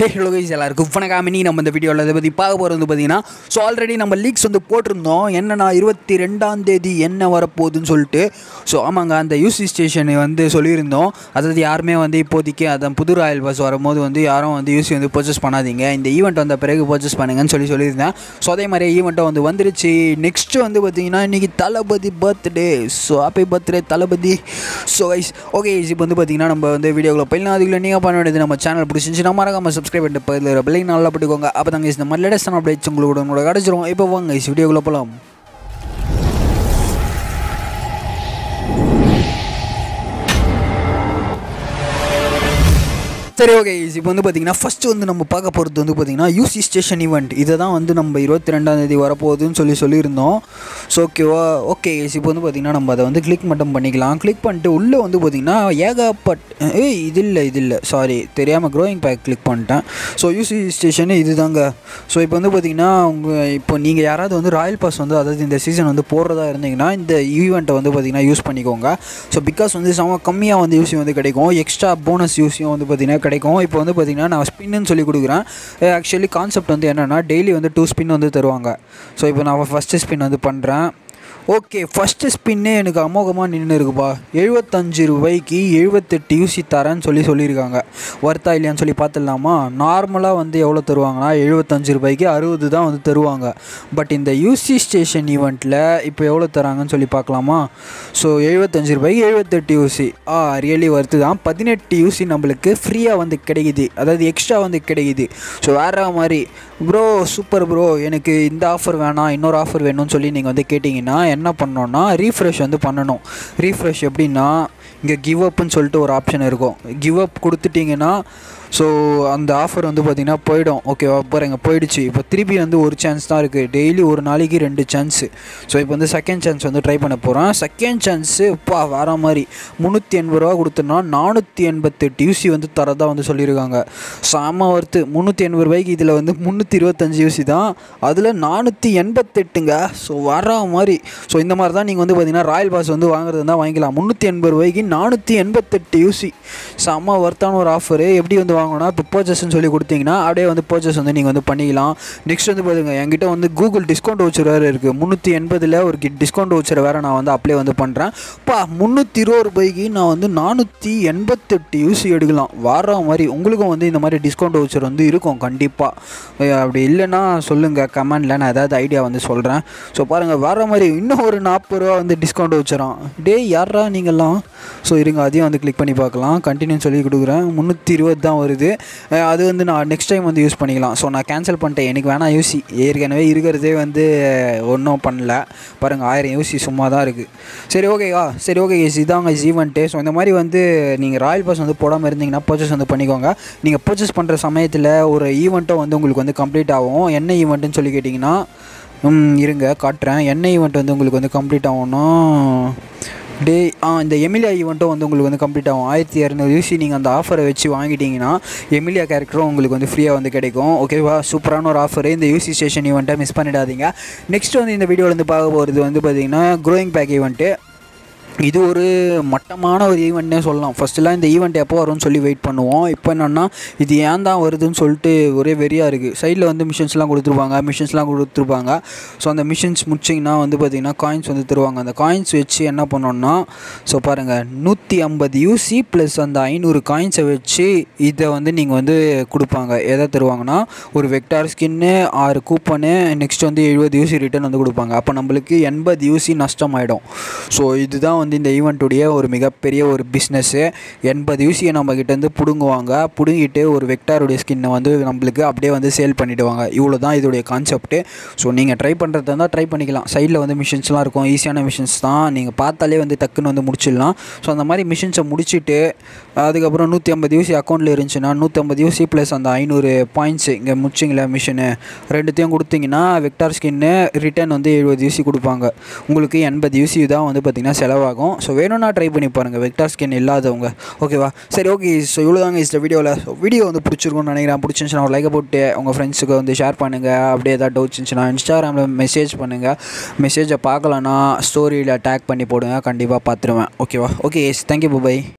hey hello guys எல்லாருக்கும் வணக்கம் இன்னைக்கு நம்ம இந்த வீடியோவில் இதை பற்றி பார்க்க போகிறது வந்து பார்த்தீங்கன்னா ஸோ ஆல்ரெடி நம்ம லீக்ஸ் வந்து போட்டிருந்தோம் என்னன்னா இருபத்தி ரெண்டாம் தேதி என்ன வரப்போகுதுன்னு சொல்லிட்டு ஸோ ஆமாங்க அந்த யூசி ஸ்டேஷனை வந்து சொல்லியிருந்தோம் அதாவது யாருமே வந்து இப்போதைக்கு அதான் புது ராயல் பஸ் வரும்போது வந்து யாரும் வந்து யூசி வந்து பர்ச்சேஸ் பண்ணாதீங்க இந்த ஈவெண்ட் வந்த பிறகு பர்ச்சேஸ் பண்ணுங்கன்னு சொல்லி சொல்லியிருந்தேன் ஸோ அதே மாதிரி ஈவெண்ட்டும் வந்து வந்துருச்சு நெக்ஸ்ட்டு வந்து பார்த்தீங்கன்னா இன்றைக்கி Thalapathy birthday so happy birthday Thalapathy so guys okay இப்போ வந்து பார்த்தீங்கன்னா நம்ம வந்து வீடியோக்குள்ள போயிடலாம் அதுக்குள்ள நீங்கள் பண்ண வேண்டியது நம்ம சேனல் பிடிச்சிருந்துச்சுன்னா மறக்காம சப்ஸ்கிரைப் பண்ணிட்டு பதில் பிள்ளைங்க நல்லா போட்டுக்கோங்க அப்போ தாங்க இந்த மாதிரி லேட்டஸ்டான அப்டேட்ஸ் உங்களுக்கு உங்களோட கிடச்சிரும் இப்போ வாங்க guys, வீடியோக்குள்ள போகலாம் சரி ஓகே இப்போ வந்து பார்த்தீங்கன்னா ஃபஸ்ட்டு வந்து நம்ம பார்க்க போகிறது வந்து பார்த்தீங்கன்னா யூசி ஸ்டேஷன் ஈவெண்ட் இதை தான் வந்து நம்ம இருபத்தி ரெண்டாந்தேதி வரப்போகுதுன்னு சொல்லி சொல்லியிருந்தோம் ஸோ ஓகேவா ஓகே இப்போ வந்து பார்த்தீங்கன்னா நம்ம அதை வந்து கிளிக் மட்டும் பண்ணிக்கலாம் கிளிக் பண்ணிட்டு உள்ளே வந்து பார்த்தீங்கன்னா ஏகப்பட் ஏய் இது இல்லை இது இல்லை சாரி தெரியாமல் க்ரோயிங் பேக் கிளிக் பண்ணிட்டேன் ஸோ யூசி ஸ்டேஷனு இது தாங்க ஸோ இப்போ வந்து பார்த்தீங்கன்னா உங்கள் இப்போ நீங்கள் யாராவது வந்து ராயல் பாஸ் வந்து அதாவது இந்த சீசன் வந்து போடுறதா இருந்தீங்கன்னா இந்த ஈவெண்ட்டை வந்து பார்த்தீங்கன்னா யூஸ் பண்ணிக்கோங்க ஸோ பிகாஸ் வந்து செம கம்மியாக வந்து யூசி வந்து கிடைக்கும் எக்ஸ்ட்ரா போனஸ் யூஸியும் வந்து பார்த்தீங்கன்னா கிடைக்கும் இப்போ வந்து பார்த்தீங்கன்னா நான் ஸ்பின்னு சொல்லி கொடுக்குறேன் ஆக்சுவலி கான்செப்ட் வந்து என்னென்னா டெய்லி வந்து டூ ஸ்பின் வந்து தருவாங்க ஸோ இப்போ நான் ஃபஸ்ட்டு ஸ்பின் வந்து பண்ணுறேன் ஓகே ஃபஸ்ட்டு ஸ்பின்னே எனக்கு அமோகமாக நின்று இருக்குப்பா எழுபத்தஞ்சு ரூபாய்க்கு எழுபத்தெட்டு யூசி தரேன்னு சொல்லி சொல்லியிருக்காங்க வர்த்தா இல்லையான்னு சொல்லி பார்த்துடலாமா நார்மலாக வந்து எவ்வளோ தருவாங்கன்னா எழுபத்தஞ்சு ரூபாய்க்கு அறுபது தான் வந்து தருவாங்க பட் இந்த யூசி ஸ்டேஷன் ஈவெண்ட்டில் இப்போ எவ்வளோ தராங்கன்னு சொல்லி பார்க்கலாமா ஸோ எழுபத்தஞ்சு ரூபாய்க்கு எழுபத்தெட்டு யூசி ஆ ரியலி வருது தான் பதினெட்டு யூசி நம்மளுக்கு ஃப்ரீயாக வந்து கிடைக்குது அதாவது எக்ஸ்ட்ரா வந்து கிடைக்குது ஸோ வேறு மாதிரி ப்ரோ சூப்பர் ப்ரோ எனக்கு இந்த ஆஃபர் வேணாம் இன்னொரு ஆஃபர் வேணும்னு சொல்லி நீங்கள் வந்து கேட்டிங்கன்னா என்ன பண்ணோன்னா ரீஃப்ரெஷ் வந்து பண்ணணும் ரீஃப்ரெஷ் எப்படின்னா இங்கே கிவ் அப்னு சொல்லிட்டு ஒரு ஆப்ஷன் இருக்கும் கிவ் அப் கொடுத்துட்டிங்கன்னா ஸோ அந்த ஆஃபர் வந்து பார்த்திங்கன்னா போயிடும் ஓகேவா பாருங்க போயிடுச்சு இப்போ திருப்பி வந்து ஒரு சான்ஸ் தான் இருக்குது டெய்லி ஒரு நாளைக்கு ரெண்டு சான்ஸு ஸோ இப்போ வந்து செகண்ட் சான்ஸ் வந்து ட்ரை பண்ண போகிறேன் செகண்ட் சான்ஸு பா வேற மாதிரி முந்நூற்றி எண்பது ரூபா கொடுத்தோன்னா நானூற்றி எண்பத்தெட்டு யூசி வந்து தரதா வந்து சொல்லியிருக்காங்க செம ஒர்த்து முந்நூற்றி எண்பது ரூபாய்க்கு இதில் வந்து முந்நூற்றி இருபத்தஞ்சி யூசி தான் அதில் நானூற்றி எண்பத்தெட்டுங்க ஸோ வர மாதிரி ஸோ இந்த மாதிரி தான் நீங்கள் வந்து பார்த்தீங்கன்னா ராயல் பாஸ் வந்து வாங்குறது தான் வாங்கிக்கலாம் முந்நூற்றி எண்பது ரூபாய்க்கு நானூற்றி எண்பத்தெட்டு யூசி செம்ம ஒர்த்தான ஒரு ஆஃபரு எப்படி வந்து வாங்கணும்னா இப்போ பர்ச்சேஸ்ன்னு சொல்லி கொடுத்தீங்கன்னா அப்படியே வந்து பர்ச்சேஸ் வந்து நீங்கள் வந்து பண்ணிக்கலாம் நெக்ஸ்ட் வந்து பாருங்க என்கிட்ட வந்து கூகுள் டிஸ்கவுண்ட் வச்சர் வேறு இருக்குது முந்நூற்றி எண்பதில் ஒரு டிஸ்கவுண்ட் வச்சர் வேறு நான் வந்து அப்ளை வந்து பண்ணுறேன் பா முந்நூற்றி இருபது ரூபாய்க்கு நான் வந்து நானூற்றி எண்பத்தெட்டு யூசி எடுக்கலாம் வர மாதிரி உங்களுக்கும் வந்து இந்த மாதிரி டிஸ்கவுண்ட் வச்சர் வந்து இருக்கும் கண்டிப்பாக அப்படி இல்லைன்னா சொல்லுங்கள் கமெண்டில் நான் ஏதாவது ஐடியா வந்து சொல்கிறேன் ஸோ பாருங்கள் வர மாதிரி இன்னும் ஒரு நாற்பது ரூபா வந்து டிஸ்கவுண்ட் வச்சிடும் டே யாரா நீங்கள்லாம் ஸோ இருங்க அதையும் வந்து கிளிக் பண்ணி பார்க்கலாம் கண்டினியூ சொல்லி கொடுக்குறேன் முந்நூற்றி இருபது தான் வருது அஹ் அது வந்து நான் நெக்ஸ்ட் டைம் வந்து யூஸ் பண்ணிக்கலாம் ஸோ நான் கேன்சல் பண்ணிட்டேன் எனக்கு வேணாம் யூசி ஏற்கனவே இருக்கிறதே வந்து ஒன்றும் பண்ணல பாருங்கள் ஆயிரம் யூசி சும்மா தான் இருக்குது சரி ஓகேவா சரி ஓகே இதாங்க ஈவெண்ட்டு ஸோ இந்த மாதிரி வந்து நீங்கள் ராயல் பாஸ் வந்து போடாமல் இருந்தீங்கன்னா பர்ச்சேஸ் வந்து பண்ணிக்கோங்க நீங்கள் பர்ச்சேஸ் பண்ணுற சமயத்தில் ஒரு ஈவெண்ட்டும் வந்து உங்களுக்கு வந்து கம்ப்ளீட் ஆகும் என்ன ஈவெண்ட்டுன்னு சொல்லி கேட்டிங்கன்னா ம், இருங்க காட்டுறேன் என்ன ஈவெண்ட் வந்து உங்களுக்கு வந்து கம்ப்ளீட் ஆகும்னா டே ஆ இந்த எமிலியா ஈவெண்ட்டும் வந்து உங்களுக்கு வந்து கம்ப்ளீட் ஆகும் ஆயிரத்தி இரநூறு யூசி நீங்கள் அந்த ஆஃபரை வச்சு வாங்கிட்டீங்கன்னா எமிலியா கேரக்டரும் உங்களுக்கு வந்து ஃப்ரீயாக வந்து கிடைக்கும் ஓகேவா சூப்பரான ஒரு ஆஃபர் இந்த யூசி ஸ்டேஷன் ஈவெண்ட்டை மிஸ் பண்ணிடாதீங்க நெக்ஸ்ட் வந்து இந்த வீடியோவில் வந்து பார்க்க போகிறது வந்து பார்த்திங்கன்னா க்ரோயிங் பேக் ஈவெண்ட்டு இது ஒரு மட்டமான ஒரு ஈவெண்ட்னே சொல்லலாம் ஃபஸ்ட்டுலாம் இந்த ஈவெண்ட் எப்போ வரும்னு சொல்லி வெயிட் பண்ணுவோம் இப்போ என்னென்னா இது ஏன் தான் வருதுன்னு சொல்லிட்டு ஒரே வெறியாக இருக்குது சைடில் வந்து மிஷின்ஸ்லாம் கொடுத்துருப்பாங்க மிஷின்ஸ்லாம் கொடுத்துருப்பாங்க ஸோ அந்த மிஷின்ஸ் முடிச்சிங்கன்னா வந்து பார்த்திங்கன்னா காயின்ஸ் வந்து தருவாங்க அந்த காயின்ஸ் வச்சு என்ன பண்ணோன்னா ஸோ பாருங்கள் நூற்றி ஐம்பது யூசி ப்ளஸ் அந்த ஐநூறு காயின்ஸை வச்சு இதை வந்து நீங்கள் வந்து கொடுப்பாங்க எதை தருவாங்கன்னா ஒரு வெக்டார் ஸ்கின்னு ஆறு கூப்பனு நெக்ஸ்ட் வந்து எழுபது யூசி ரிட்டர்ன் வந்து கொடுப்பாங்க அப்போ நம்மளுக்கு எண்பது யூசி நஷ்டமாயிடும் ஸோ இதுதான் வந்து இந்த ஈவெண்ட்டுடைய ஒரு மிகப்பெரிய ஒரு பிஸ்னஸ்ஸு எண்பது யூசியை நம்மக்கிட்டேருந்து பிடுங்குவாங்க பிடுங்கிட்டு ஒரு வெக்டாருடைய ஸ்கின்னை வந்து நம்மளுக்கு அப்படியே வந்து சேல் பண்ணிவிடுவாங்க இவ்வளோ தான் இதோடைய கான்செப்ட்டு ஸோ நீங்கள் ட்ரை பண்ணுறதா இருந்தால் ட்ரை பண்ணிக்கலாம் சைடில் வந்து மிஷின்ஸ்லாம் இருக்கும் ஈஸியான மிஷின்ஸ் தான் நீங்கள் பார்த்தாலே வந்து டக்குன்னு வந்து முடிச்சிடலாம் ஸோ அந்த மாதிரி மிஷின்ஸை முடிச்சுட்டு அதுக்கப்புறம் நூற்றி ஐம்பது யூசி அக்கௌண்ட்டில் இருந்துச்சுன்னா நூற்றம்பது யூசி ப்ளஸ் அந்த ஐநூறு பாயிண்ட்ஸு இங்கே முடிச்சிங்களா மிஷினு ரெண்டுத்தையும் கொடுத்தீங்கன்னா வெக்டார் ஸ்கின்னு ரிட்டர்ன் வந்து எழுபது யூசி கொடுப்பாங்க உங்களுக்கு எண்பது யூசி தான் வந்து பார்த்திங்கன்னா செலவாகும் ஸோ வேணும்னா ட்ரை பண்ணி பாருங்கள் வெக்டார் ஸ்கின் இல்லாதவங்க ஓகேவா சரி ஓகே ஸோ இவ்வளோ தாங்க இந்த வீடியோவில் ஸோ வீடியோ வந்து பிடிச்சிருக்கும்னு நினைக்கிறேன் பிடிச்சிருந்துச்சுன்னா ஒரு லைக்கை போட்டு உங்கள் ஃப்ரெண்ட்ஸுக்கு வந்து ஷேர் பண்ணுங்கள் அப்படியே ஏதாவது டவுட்ஸ் இருந்துச்சுன்னா இன்ஸ்டாகிராமில் மெசேஜ் பண்ணுங்கள் மெசேஜை பார்க்கலன்னா ஸ்டோரியில் டேக் பண்ணி போடுங்க கண்டிப்பாக பார்த்துருவேன் ஓகேவா ஓகே தேங்க்யூ பை